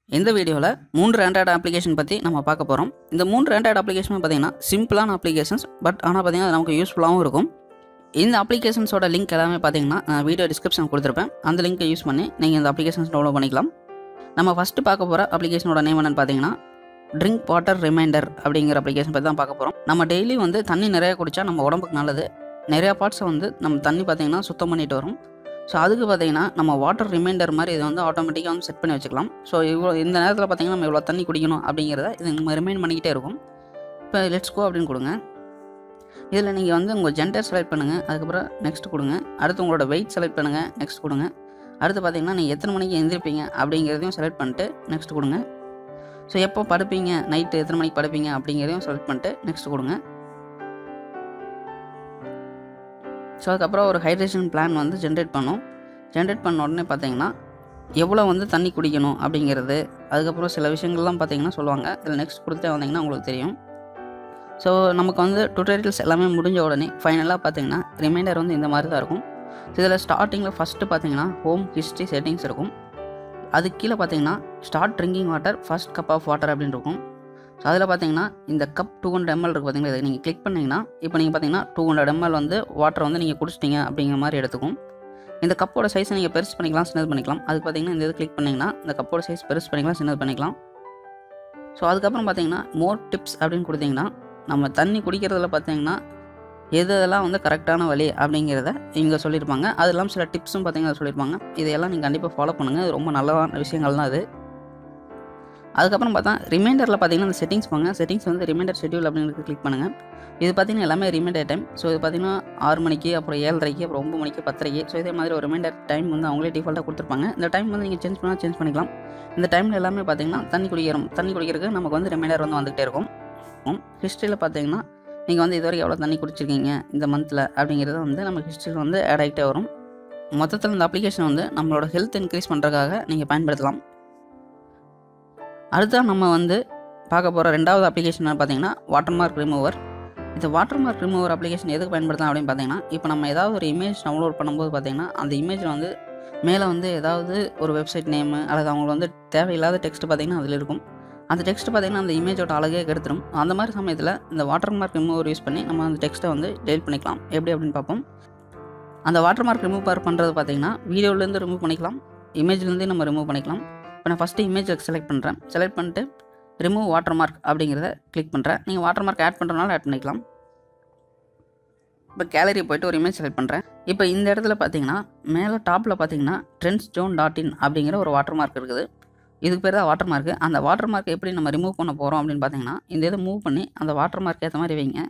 இந்த வீடியோவில் மூன்று ஆண்ட்ராய்டு அப்ளிகேஷன் பற்றி நம்ம பார்க்க போகிறோம் இந்த மூன்று ஆண்ட்ராய்டு அப்ளிகேஷன் பார்த்தீங்கன்னா சிம்பிளான அப்ளிகேஷன்ஸ் பட் ஆனால் பார்த்தீங்கன்னா அது நமக்கு யூஸ்ஃபுல்லாகவும் இருக்கும் இந்த அப்ளிகேஷன்ஸோட லிங்க் எல்லாமே பார்த்தீங்கன்னா நான் வீடியோ டிஸ்கிரிப்ஷன் கொடுத்துருப்பேன் அந்த லிங்கை யூஸ் பண்ணி நீங்கள் இந்த அப்ளிகேஷன்ஸ் டவுன்லோட் பண்ணிக்கலாம் நம்ம ஃபஸ்ட்டு பார்க்க போகிற அப்ளிகேஷனோட நேம் என்னென்னு பார்த்தீங்கன்னா ட்ரிங்க் வாட்டர் ரிமைண்டர் அப்படிங்கிற அப்ளிகேஷன் பற்றி தான் பார்க்க போகிறோம் நம்ம டெய்லி வந்து தண்ணி நிறைய குடித்தா நம்ம உடம்புக்கு நல்லது நிறையா பார்ட்ஸை வந்து நம்ம தண்ணி பார்த்தீங்கன்னா சுத்தம் பண்ணிட்டு வரும் ஸோ அதுக்கு பார்த்தீங்கன்னா நம்ம வாட்டர் ரிமைண்டர் மாதிரி இதை வந்து ஆட்டோமேட்டிக்காக வந்து செட் பண்ணி வச்சுக்கலாம் ஸோ இவ்வளோ இந்த நேரத்தில் பார்த்தீங்கன்னா நம்ம இவ்வளோ தண்ணி குடிக்கணும் அப்படிங்கிறத இது நம்ம ரிமைண்ட் பண்ணிக்கிட்டே இருக்கும் இப்போ லெட்ஸ் கோ அப்படின்னு கொடுங்க இதில் நீங்கள் வந்து உங்கள் ஜெண்டர் செலக்ட் பண்ணுங்கள் அதுக்கப்புறம் நெக்ஸ்ட் கொடுங்க அடுத்து உங்களோட வெயிட் செலக்ட் பண்ணுங்கள் நெக்ஸ்ட் கொடுங்க அடுத்து பார்த்தீங்கன்னா நீங்கள் எத்தனை மணிக்கு எந்திரிப்பீங்க அப்படிங்கிறதையும் செலக்ட் பண்ணிட்டு நெக்ஸ்ட் கொடுங்க ஸோ எப்போ படுப்பீங்க நைட்டு எத்தனை மணிக்கு படுப்பீங்க அப்படிங்கிறதையும் செலக்ட் பண்ணிட்டு நெக்ஸ்ட் கொடுங்க ஸோ அதுக்கப்புறம் ஒரு ஹைட்ரேஷன் பிளான் வந்து ஜென்ரேட் பண்ணும் ஜென்ரேட் பண்ண உடனே பார்த்தீங்கன்னா எவ்வளோ வந்து தண்ணி குடிக்கணும் அப்படிங்கிறது அதுக்கப்புறம் சில விஷயங்கள்லாம் பார்த்தீங்கன்னா சொல்லுவாங்க இதில் நெக்ஸ்ட் கொடுத்தே வந்தீங்கன்னா உங்களுக்கு தெரியும் ஸோ நமக்கு வந்து டுட்டோரியல்ஸ் எல்லாமே முடிஞ்ச உடனே ஃபைனலாக பார்த்தீங்கன்னா ரிமைண்டர் வந்து இந்த மாதிரி தான் இருக்கும் இதில் ஸ்டார்டிங்கில் ஃபஸ்ட்டு பார்த்தீங்கன்னா ஹோம் ஹிஸ்ட்ரி செட்டிங்ஸ் இருக்கும் அதுக்கு கீழே பார்த்தீங்கன்னா start drinking water first cup of water அப்படின்னு இருக்கும் ஸோ அதில் பார்த்தீங்கன்னா இந்த கப் டூ ஹண்ட்ரட் எம்எல் இருக்குது பார்த்தீங்களா இதை நீங்கள் கிளிக் பண்ணிங்கன்னா இப்போ நீங்கள் பார்த்தீங்கன்னா டூ ஹண்ட்ரட் எம்எல் வந்து வாட்டர் வந்து நீங்கள் குடிச்சிட்டீங்க அப்படிங்கிற மாதிரி எடுத்துக்கும் இந்த கப்போட சைஸை நீங்கள் பெருசு பண்ணிக்கலாம் சின்னது பண்ணிக்கலாம் அதுக்கு பார்த்தீங்கன்னா இந்த இது கிளிக் பண்ணிங்கன்னா இந்த கப்போட சைஸ் பெருசு பண்ணிக்கலாம் சின்னது பண்ணிக்கலாம் ஸோ அதுக்கப்புறம் பார்த்தீங்கன்னா மோர் டிப்ஸ் அப்படின்னு கொடுத்தீங்கன்னா நம்ம தண்ணி குடிக்கிறதுல பார்த்தீங்கன்னா எது இதெல்லாம் வந்து கரெக்டான வழி அப்படிங்கிறத இங்கே சொல்லியிருப்பாங்க அது இல்லாமல் சில டிப்ஸும் பார்த்தீங்கன்னா சொல்லியிருப்பாங்க இதையெல்லாம் நீங்கள் கண்டிப்பாக ஃபாலோ பண்ணுங்கள் இது ரொம்ப நல்லதான விஷயங்கள் தான் அது அதுக்கப்புறம் பார்த்தா ரிமைண்டரில் பார்த்தீங்கன்னா அந்த செட்டிங்ஸ் போங்க செட்டிங்ஸ் வந்து ரிமைண்டர் ஷெட்யூல் அப்படிங்கிறது கிளிக் பண்ணுங்கள் இது பார்த்தீங்கன்னா எல்லாமே ரிமைண்டர் டைம் ஸோ இது பார்த்தீங்கன்னா ஆறு மணிக்கு அப்புறம் ஏழரைக்கு அப்புறம் ஒம்பது மணிக்கு பத்தரைக்கு ஸோ இதே மாதிரி ஒரு ரிமைண்டர் டைம் வந்து அவங்களே டிஃபால்ட்டாக கொடுத்துருப்பாங்க இந்த டைம் வந்து நீங்கள் சேஞ்ச் பண்ணால் சேஞ்ச் பண்ணிக்கலாம் இந்த டைமில் எல்லாமே பார்த்தீங்கன்னா தண்ணி குடிக்கிறோம் தண்ணி குடிக்கிறதுக்கு நமக்கு வந்து ரிமைண்டர் வந்து வந்துகிட்டே இருக்கும் ஹிஸ்ட்ரியில் பார்த்தீங்கன்னா நீங்கள் வந்து இது வரைக்கும் எவ்வளோ தண்ணி குடிச்சிருக்கீங்க இந்த மந்தில் அப்படிங்கிறது வந்து நம்ம ஹிஸ்ட்ரியில் வந்து ஆட் ஆகிட்டே வரும் மொத்தத்தில் இந்த அப்ளிகேஷன் வந்து நம்மளோட ஹெல்த் இன்க்ரீஸ் பண்ணுறதுக்காக நீங்கள் பயன்படுத்தலாம் அடுத்தா நம்ம வந்து பார்க்க போகிற ரெண்டாவது அப்ளிகேஷன் பார்த்தீங்கன்னா வாட்டர் மார்க் ரிமூவர் இந்த வாட்டர் மார்க் ரிமூவர் அப்ளிகேஷன் எதுக்கு பயன்படுத்தலாம் அப்படின்னு பார்த்தீங்கன்னா இப்போ நம்ம ஏதாவது ஒரு இமேஜ் டவுன்லோட் பண்ணும்போது பார்த்தீங்கன்னா அந்த இமேஜில் வந்து மேலே வந்து ஏதாவது ஒரு வெப்சைட் நேமு அல்லது அவங்களுக்கு வந்து தேவையில்லாத டெக்ஸ்ட் பார்த்தீங்கன்னா அதில் இருக்கும் அந்த டெக்ஸ்ட் பார்த்தீங்கன்னா அந்த இமேஜோட அழகே கெடுத்துரும் அந்த மாதிரி சமயத்தில் இந்த வாட்டர் மார்க் ரிமூவர் யூஸ் பண்ணி நம்ம அந்த டெக்ஸ்ட்டை வந்து டெலிட் பண்ணிக்கலாம் எப்படி அப்படின்னு பார்ப்போம் அந்த வாட்டர் மார்க் ரிமூவ் பண்ணுறது பார்த்தீங்கன்னா வீடியோலேருந்து ரிமூவ் பண்ணிக்கலாம் இமேஜ்லேருந்தே நம்ம ரிமூவ் பண்ணிக்கலாம் இப்போ நான் ஃபஸ்ட்டு இமேஜ் செலக்ட் பண்ணுறேன் செலக்ட் பண்ணிட்டு ரிமூவ் வாட்டர் மார்க் அப்படிங்கிறத கிளிக் பண்ணுறேன் நீங்கள் வாட்டர் மார்க் ஆட் பண்ணுறதுனால ஆட் பண்ணிக்கலாம் இப்போ கேலரி போய்ட்டு ஒரு இமேஜ் செலக்ட் பண்ணுறேன் இப்போ இந்த இடத்துல பார்த்தீங்கன்னா மேலே டாப்பில் பார்த்தீங்கன்னா ட்ரெண்ட்ஸ் ஜோன் டாட் இன் அப்படிங்கிற ஒரு வாட்டர் மார்க் இருக்குது இதுக்கு பேர் தான் வாட்டர் மார்க்கு அந்த வாட்டர் மார்க் எப்படி நம்ம ரிமூவ் பண்ண போகிறோம் அப்படின்னு பார்த்தீங்கன்னா இந்த இதை மூவ் பண்ணி அந்த வாட்டர் மார்க் ஏற்ற மாதிரி வைங்க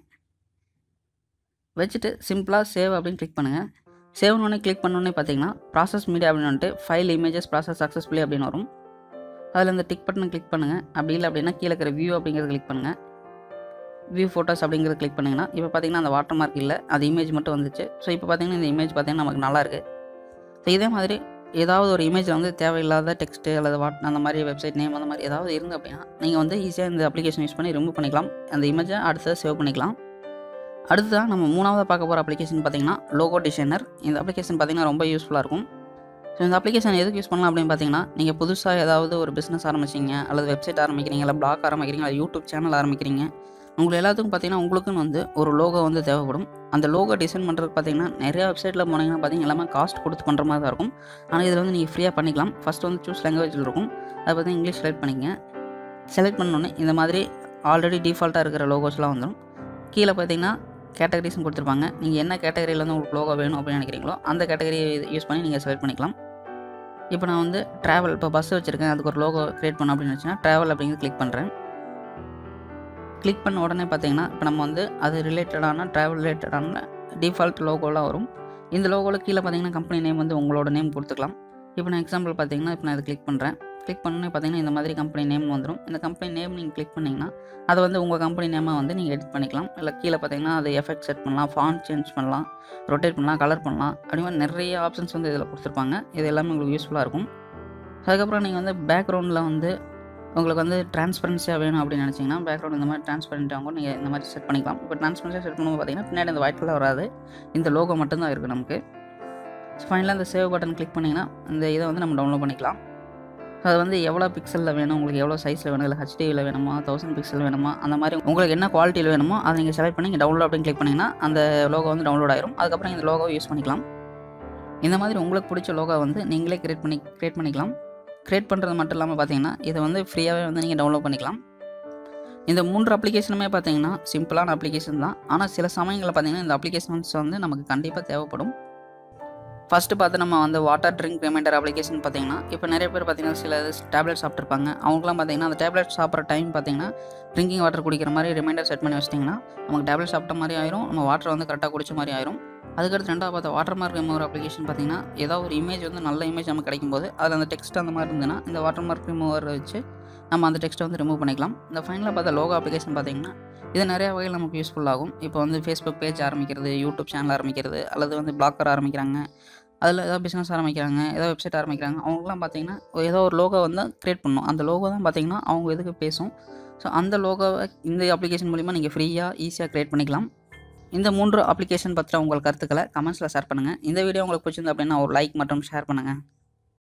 வச்சுட்டு சிம்பிளாக சேவ் அப்படின்னு கிளிக் பண்ணுங்கள் சேவ் ஒன்று கிளிக் பண்ணோன்னே பார்த்தீங்கன்னா ப்ராசஸ் மீடியா அப்படின்னு வந்துட்டு ஃபைல் இமேஜஸ் ப்ராசஸ் சக்ஸஸ்ஃபுல்லி அப்படின்னு வரும் அதில் இந்த டிக் பட்டனை கிளிக் பண்ணுங்கள் அப்படி இல்லை அப்படின்னா கீழே இருக்கிற வியூ அப்படிங்கிறத கிளிக் பண்ணுங்கள் வியூ ஃபோட்டோஸ் அப்படிங்கிறத கிளிக் பண்ணிங்கன்னா இப்போ பார்த்தீங்கன்னா அந்த வாட்டர் மார்க் இல்லை அது இமேஜ் மட்டும் வந்துச்சு ஸோ இப்போ பார்த்தீங்கன்னா இந்த இமேஜ் பார்த்தீங்கன்னா நமக்கு நல்லா இருக்குது ஸோ இதே மாதிரி ஏதாவது ஒரு இமேஜில் வந்து தேவையில்லாத டெக்ஸ்ட்டு அல்லது வாட் அந்த மாதிரி வெப்சைட் நேம் அந்த மாதிரி ஏதாவது இருந்து அப்படின்னா நீங்கள் வந்து ஈஸியாக இந்த அப்ளிகேஷன் யூஸ் பண்ணி ரிமூவ் பண்ணிக்கலாம் அந்த இமேஜை அடுத்தது சேவ் பண்ணிக்கலாம் அடுத்ததான் நம்ம மூணாவது பார்க்க போகிற அப்ளிகேஷன் பார்த்தீங்கன்னா லோகோ டிசைனர் இந்த அப்ளிகேஷன் பார்த்தீங்கன்னா ரொம்ப யூஸ்ஃபுல்லாக இருக்கும் ஸோ இந்த அப்ளிகேஷன் எதுக்கு யூஸ் பண்ணலாம் அப்படின்னு பார்த்தீங்கன்னா நீங்கள் புதுசாக ஏதாவது ஒரு பிஸ்னஸ் ஆரம்பிச்சிங்க அல்லது வெப்சைட் ஆரம்பிக்கிறீங்க இல்லை பிளாக் ஆரம்பிக்கிறீங்க அல்லது யூடியூப் சேனல் ஆரம்பிக்கிறீங்க உங்களுக்கு எல்லாத்துக்கும் பார்த்தீங்கன்னா உங்களுக்குன்னு வந்து ஒரு லோகோ வந்து தேவைப்படும் அந்த லோகோ டிசைன் பண்ணுறதுக்கு பார்த்தீங்கன்னா நிறைய வெப்சைட்டில் போனீங்கன்னா பார்த்தீங்கன்னா எல்லாமே காஸ்ட் கொடுத்து பண்ணுற மாதிரி தான் இருக்கும் ஆனால் இதில் வந்து நீங்கள் ஃப்ரீயாக பண்ணிக்கலாம் ஃபஸ்ட் வந்து சூஸ் லாங்குவேஜில் இருக்கும் அதை பார்த்து இங்கிலீஷ் செலக்ட் பண்ணிங்க செலக்ட் பண்ணோன்னே இந்த மாதிரி ஆல்ரெடி டிஃபால்ட்டாக இருக்கிற லோகோஸ்லாம் வந்துடும் கீழே பார்த்தீங்கன்னா கேட்டகரிஸ்னு கொடுத்துருப்பாங்க நீங்கள் என்ன கேட்டகரியில் வந்து உங்களுக்கு லோகோ வேணும் அப்படின்னு நினைக்கிறீங்களோ அந்த கேட்டகரி யூஸ் பண்ணி நீங்கள் செலக்ட் பண்ணிக்கலாம் இப்போ நான் வந்து ட்ராவல் இப்போ பஸ் வச்சுருக்கேன் அதுக்கு ஒரு லோகோ க்ரியேட் பண்ண அப்படின்னு வச்சுன்னா ட்ராவல் அப்படிங்கிறது கிளிக் பண்ணுறேன் கிளிக் பண்ண உடனே பார்த்தீங்கன்னா இப்போ நம்ம வந்து அது ரிலேட்டடான ட்ராவல் ரிலேட்டடான டிஃபால்ட் லோகோலாம் வரும் இந்த லோகோவில் கீழே பார்த்தீங்கன்னா கம்பெனி நேம் வந்து உங்களோட நேம் கொடுத்துக்கலாம் இப்போ நான் எக்ஸாம்பிள் பார்த்தீங்கன்னா இப்போ நான் இதை கிளிக் பண்ணுறேன் கிளிக் பண்ணோன்னே பார்த்தீங்கன்னா இந்த மாதிரி கம்பெனி நேம் வந்துடும் இந்த கம்பெனி நேம் நீங்கள் கிளிக் பண்ணிங்கன்னா அதை வந்து உங்கள் கம்பெனி நேமை வந்து நீங்கள் எடிட் பண்ணிக்கலாம் இல்லை கீழே பார்த்தீங்கன்னா அது எஃபெக்ட் செட் பண்ணலாம் ஃபாண்ட் சேஞ்ச் பண்ணலாம் ரொட்டேட் பண்ணலாம் கலர் பண்ணலாம் அப்படி மாதிரி நிறைய ஆப்ஷன்ஸ் வந்து இதில் கொடுத்துருப்பாங்க இது எல்லாமே உங்களுக்கு யூஸ்ஃபுல்லாக இருக்கும் அதுக்கப்புறம் நீங்கள் வந்து பேக்ரவுண்டில் வந்து உங்களுக்கு வந்து ட்ரான்ஸ்பரன்சியாக வேணும் அப்படின்னு நினச்சிங்கன்னா பேக்ரவுண்ட் இந்த மாதிரி ட்ரான்ஸ்பரண்ட்டாகவும் நீங்கள் இந்த மாதிரி செட் பண்ணிக்கலாம் இப்போ ட்ரான்ஸ்பரன்சியாக செட் பண்ணும்போது பார்த்தீங்கன்னா பின்னாடி அந்த ஒயிட் கலர் வராது இந்த லோகோ மட்டும்தான் இருக்குது நமக்கு ஃபைனலாக இந்த சேவ் பட்டன் கிளிக் பண்ணிங்கன்னா இந்த இதை வந்து நம்ம டவுன்லோட் பண்ணிக்கலாம் அது வந்து எவ்வளோ பிக்சலில் வேணும் உங்களுக்கு எவ்வளோ சைஸில் வேணும் இல்லை ஹெச்டியில் வேணுமா தௌசண்ட் பிக்சல் வேணுமா அந்த மாதிரி உங்களுக்கு என்ன குவாலிட்டியில் வேணுமோ அதை நீங்கள் செலக்ட் பண்ணி நீங்கள் டவுன்லோட் அப்படின்னு கிளிக் பண்ணிங்கன்னா அந்த லோகோ வந்து டவுன்லோட் ஆயிரும் அதுக்கப்புறம் இந்த லோகோ யூஸ் பண்ணிக்கலாம் இந்த மாதிரி உங்களுக்கு பிடிச்ச லோகோ வந்து நீங்களே கிரியேட் பண்ணி கிரியேட் பண்ணிக்கலாம் கிரியேட் பண்ணுறது மட்டும் இல்லாமல் பார்த்தீங்கன்னா இதை வந்து ஃப்ரீயாகவே வந்து நீங்கள் டவுன்லோட் பண்ணிக்கலாம் இந்த மூன்று அப்ளிகேஷனுமே பார்த்தீங்கன்னா சிம்பிளான அப்ளிகேஷன் தான் ஆனால் சில சமயங்களில் பார்த்தீங்கன்னா இந்த அப்ளிகேஷன்ஸ் வந்து நமக்கு கண்டிப்பாக தேவைப்படும் ஃபஸ்ட்டு பார்த்து நம்ம வந்து வாட்டர் ட்ரிங்க் ரிமைண்டர் அப்ளிகேஷன் பார்த்தீங்கன்னா இப்போ நிறைய பேர் பார்த்தீங்கன்னா சில டேப்லெட் சாப்பிட்ருப்பாங்க அவங்களாம் பார்த்தீங்கன்னா அந்த டேப்லெட் சாப்பிட்ற டைம் பார்த்தீங்கன்னா ட்ரிங்கிங் வாட்டர் குடிக்கிற மாதிரி ரிமைண்டர் செட் பண்ணி வச்சிட்டிங்கன்னா நமக்கு டேப்லெட் சாப்பிட்ட மாதிரி ஆயிரும் நம்ம வாட்டர் வந்து கரெக்டாக குடிச்ச மாதிரி ஆயிரும் அதுக்கடுத்து ரெண்டாவது பார்த்த வாட்டர் மார்க் ரிமூவர் அப்ளிகேஷன் பார்த்தீங்கன்னா ஏதாவது ஒரு இமேஜ் வந்து நல்ல இமேஜ் நமக்கு கிடைக்கும்போது அதில் அந்த டெக்ஸ்ட் அந்த மாதிரி இருந்ததுன்னா இந்த வாட்டர் மார்க் ரிமூவர் வச்சு நம்ம அந்த டெக்ஸ்ட்டை வந்து ரிமூவ் பண்ணிக்கலாம் இந்த ஃபைனலாக பார்த்த லோகோ அப்ளிகேஷன் பார்த்தீங்கன்னா இது நிறைய வகையில் நமக்கு யூஸ்ஃபுல் ஆகும் இப்போ வந்து ஃபேஸ்புக் பேஜ் ஆரம்பிக்கிறது யூடியூப் சேனல் ஆரம்பிக்கிறது அல்லது வந்து பிளாக்கர் ஆரம்பிக்கிறாங்க அதில் ஏதாவது பிஸ்னஸ் ஆரம்பிக்கிறாங்க ஏதாவது வெப்சைட் ஆரம்பிக்கிறாங்க அவங்களாம் பார்த்தீங்கன்னா ஏதோ ஒரு லோகோ வந்து க்ரியேட் பண்ணணும் அந்த லோகோ தான் பார்த்தீங்கன்னா அவங்க எதுக்கு பேசும் ஸோ அந்த லோகோவை இந்த அப்ளிகேஷன் மூலிமா நீங்கள் ஃப்ரீயாக ஈஸியாக க்ரியேட் பண்ணிக்கலாம் இந்த மூன்று அப்ளிகேஷன் பற்றின உங்கள் கருத்துக்களை கமெண்ட்ஸில் ஷேர் பண்ணுங்கள் இந்த வீடியோ உங்களுக்கு பிடிச்சிருந்து அப்படின்னா ஒரு லைக் மற்றும் ஷேர் பண்ணுங்கள்